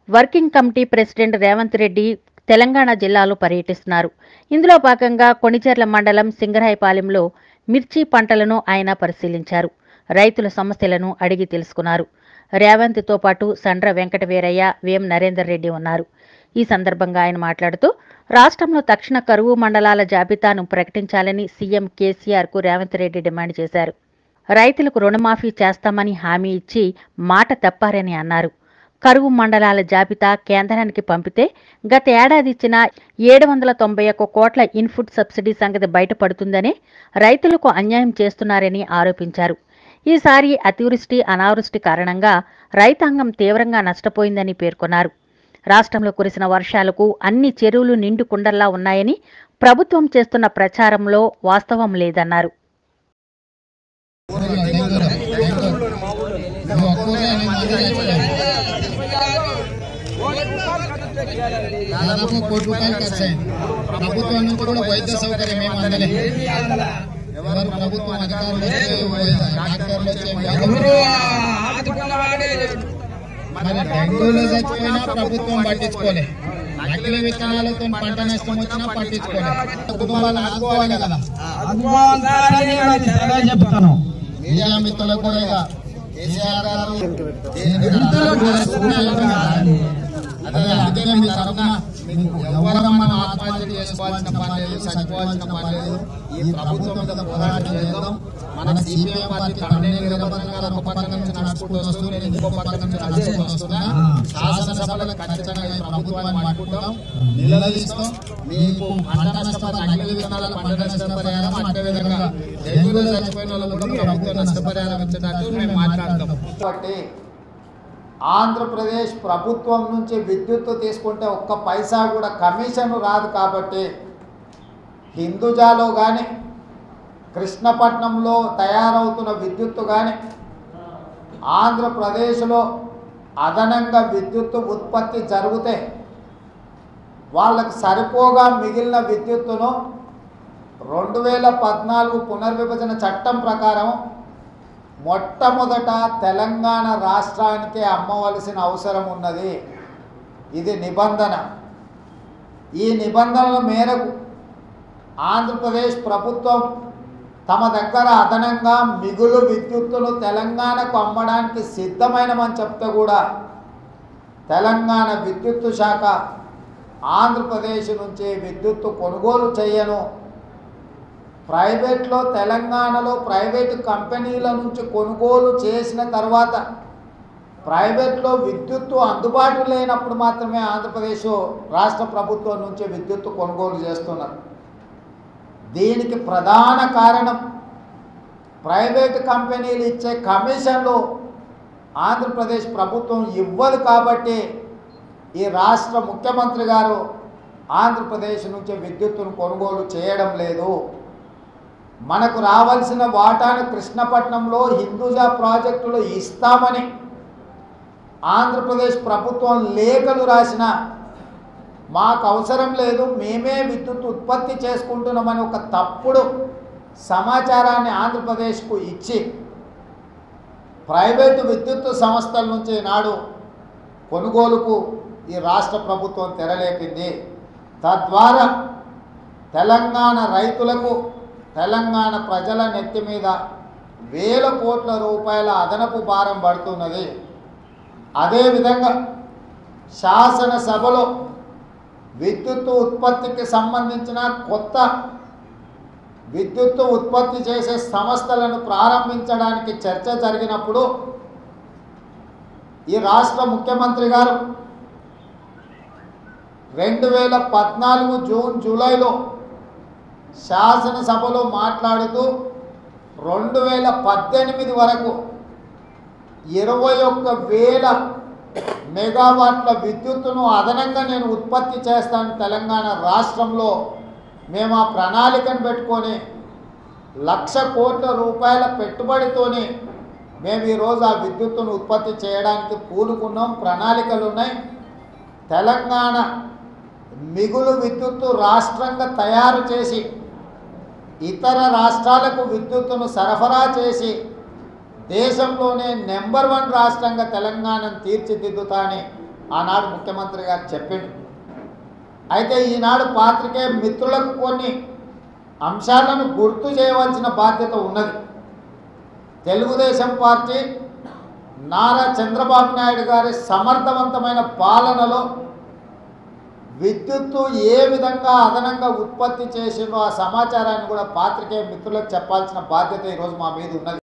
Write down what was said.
Working committee president Revanth Reddy Telangana జిల్లాలో పర్యటిస్తున్నారు ఇందులో భాగంగా కొణిచెర్ల మండలం సింగరాయపాలెంలో మిర్చి పంటలను ఆయన పరిశీలించారు రైతుల సమస్యలను అడిగి తెలుసుకున్నారు రేవంత్తో పాటు సండ్ర వెంకట వీరయ్య వేం నరేందర్ రెడ్డి ఉన్నారు ఈ సందర్భంగా ఆయన మాట్లాడుతూ రాష్ట్రంలో తక్షణ కరువు మండలాల జాబితాను ప్రకటించాలని సీఎం కేసీఆర్కు రేవంత్ రెడ్డి డిమాండ్ చేశారు రైతులకు రుణమాఫీ చేస్తామని హామీ ఇచ్చి మాట తప్పారని అన్నారు కరువు మండలాల జాబితా కేంద్రానికి పంపితే గత ఏడాది ఇచ్చిన ఏడు వందల తొంభై ఒక్క కోట్ల ఇన్పుట్ సబ్సిడీ సంగతి బయటపడుతుందని రైతులకు అన్యాయం చేస్తున్నారని ఆరోపించారు ఈసారి అతివృష్టి అనావృష్టి కారణంగా రైతాంగం తీవ్రంగా నష్టపోయిందని పేర్కొన్నారు రాష్ట్రంలో కురిసిన వర్షాలకు అన్ని చెరువులు నిండు కుండల్లా ఉన్నాయని ప్రభుత్వం చేస్తున్న ప్రచారంలో వాస్తవం లేదన్నారు దాదాపు కోటి రూపాయలు ఖర్చు అయింది ప్రభుత్వం నుంచి కూడా వైద్య సౌకర్యం ఏమి అందలే ఎవరు ప్రభుత్వం అధికారులు వచ్చే డాక్టర్లు వచ్చే ఎవరు ఆదుకున్నవాడే లేడు. మరి డెంగ్యూలో చచ్చిపోయినా ప్రభుత్వం పట్టించుకోలే నకిలీ విత్తనాలతో పంట నష్టం వచ్చినా పట్టించుకోలే కుటుంబాలను ఆదుకోవాలి కదా అనుభవంగానే నేను తెరగా చెప్తాను మీడియా మిత్రులకు కూడా ఇక కేసీఆర్ గారు ఎంతలో కూడా సూచనలు కాదు. అదే అందుకనే మీ తరఫున మీకు ఎవరం మనం ఆత్మహత్య చేసుకోవాల్సిన పని లేదు చనిపోవాల్సిన పని లేదు ఈ ప్రభుత్వం మీద పోరాటం చేద్దాం మన సిపిఎం పార్టీ కన్నయ్య వీరభద్రం గారు ఒక పక్క నుంచి నడుచుకుంటూ వస్తూ నేను ఇంకో పక్క నుంచి నడుచుకుంటూ వస్తున్నా శాసనసభలో ఖచ్చితంగా ఈ ప్రభుత్వాన్ని పట్టుకుంటాం నిలదీస్తాం మీకు పంట నష్టపరి అన్ని విధానాల పంట నష్టపరిహారం అదేవిధంగా డెంగ్యూలో చచ్చిపోయిన వాళ్ళకు కూడా ప్రభుత్వం నష్టపరిహారం ఇచ్చేటట్టు మేము మాట్లాడతాం కాబట్టి ఆంధ్రప్రదేశ్ ప్రభుత్వం నుంచి విద్యుత్తు తీసుకుంటే ఒక్క పైసా కూడా కమిషన్ రాదు కాబట్టి హిందూజాలో కానీ కృష్ణపట్నంలో తయారవుతున్న విద్యుత్తు కానీ ఆంధ్రప్రదేశ్లో అదనంగా విద్యుత్తు ఉత్పత్తి జరిగితే వాళ్ళకు సరిపోగా మిగిలిన విద్యుత్తును రెండు వేల పద్నాలుగు పునర్విభజన చట్టం ప్రకారం మొట్టమొదట తెలంగాణ రాష్ట్రానికి అమ్మవలసిన అవసరం ఉన్నది ఇది నిబంధన ఈ నిబంధనల మేరకు ఆంధ్రప్రదేశ్ ప్రభుత్వం తమ దగ్గర అదనంగా మిగులు విద్యుత్తును తెలంగాణకు అమ్మడానికి సిద్ధమైనమని చెప్తే కూడా తెలంగాణ విద్యుత్తు శాఖ ఆంధ్రప్రదేశ్ నుంచి విద్యుత్తు కొనుగోలు చేయను ప్రైవేట్లో తెలంగాణలో ప్రైవేటు కంపెనీల నుంచి కొనుగోలు చేసిన తర్వాత ప్రైవేట్లో విద్యుత్తు అందుబాటు లేనప్పుడు మాత్రమే ఆంధ్రప్రదేశ్ రాష్ట్ర ప్రభుత్వం నుంచి విద్యుత్తు కొనుగోలు చేస్తున్నారు దీనికి ప్రధాన కారణం ప్రైవేటు కంపెనీలు ఇచ్చే కమిషన్లు ఆంధ్రప్రదేశ్ ప్రభుత్వం ఇవ్వదు కాబట్టి ఈ రాష్ట్ర ముఖ్యమంత్రి గారు ఆంధ్రప్రదేశ్ నుంచి విద్యుత్తును కొనుగోలు చేయడం లేదు మనకు రావాల్సిన వాటాను కృష్ణపట్నంలో హిందూజా ప్రాజెక్టులో ఇస్తామని ఆంధ్రప్రదేశ్ ప్రభుత్వం లేఖలు రాసిన మాకు అవసరం లేదు మేమే విద్యుత్ ఉత్పత్తి చేసుకుంటున్నామని ఒక తప్పుడు సమాచారాన్ని ఆంధ్రప్రదేశ్కు ఇచ్చి ప్రైవేటు విద్యుత్ సంస్థల నుంచి నాడు కొనుగోలుకు ఈ రాష్ట్ర ప్రభుత్వం తెరలేపింది తద్వారా తెలంగాణ రైతులకు తెలంగాణ ప్రజల నెత్తి మీద వేల కోట్ల రూపాయల అదనపు భారం పడుతున్నది అదేవిధంగా శాసనసభలో విద్యుత్ ఉత్పత్తికి సంబంధించిన కొత్త విద్యుత్తు ఉత్పత్తి చేసే సంస్థలను ప్రారంభించడానికి చర్చ జరిగినప్పుడు ఈ రాష్ట్ర ముఖ్యమంత్రి గారు రెండు వేల పద్నాలుగు జూన్ జూలైలో శాసనసభలో మాట్లాడుతూ రెండు వేల పద్దెనిమిది వరకు ఇరవై ఒక్క వేల మెగావాట్ల విద్యుత్తును అదనంగా నేను ఉత్పత్తి చేస్తాను తెలంగాణ రాష్ట్రంలో మేము ఆ ప్రణాళికను పెట్టుకొని లక్ష కోట్ల రూపాయల పెట్టుబడితోని మేము ఈరోజు ఆ విద్యుత్తును ఉత్పత్తి చేయడానికి పూనుకున్నాం ప్రణాళికలు ఉన్నాయి తెలంగాణ మిగులు విద్యుత్తు రాష్ట్రంగా తయారు చేసి ఇతర రాష్ట్రాలకు విద్యుత్తును సరఫరా చేసి దేశంలోనే నెంబర్ వన్ రాష్ట్రంగా తెలంగాణను తీర్చిదిద్దుతాని ఆనాడు ముఖ్యమంత్రి గారు చెప్పిండు అయితే ఈనాడు పాత్రికేయ మిత్రులకు కొన్ని అంశాలను గుర్తు చేయవలసిన బాధ్యత ఉన్నది తెలుగుదేశం పార్టీ నారా చంద్రబాబు నాయుడు గారి సమర్థవంతమైన పాలనలో విద్యుత్తు ఏ విధంగా అదనంగా ఉత్పత్తి చేసిందో ఆ సమాచారాన్ని కూడా పాత్రికేయ మిత్రులకు చెప్పాల్సిన బాధ్యత ఈరోజు మా మీద ఉన్నది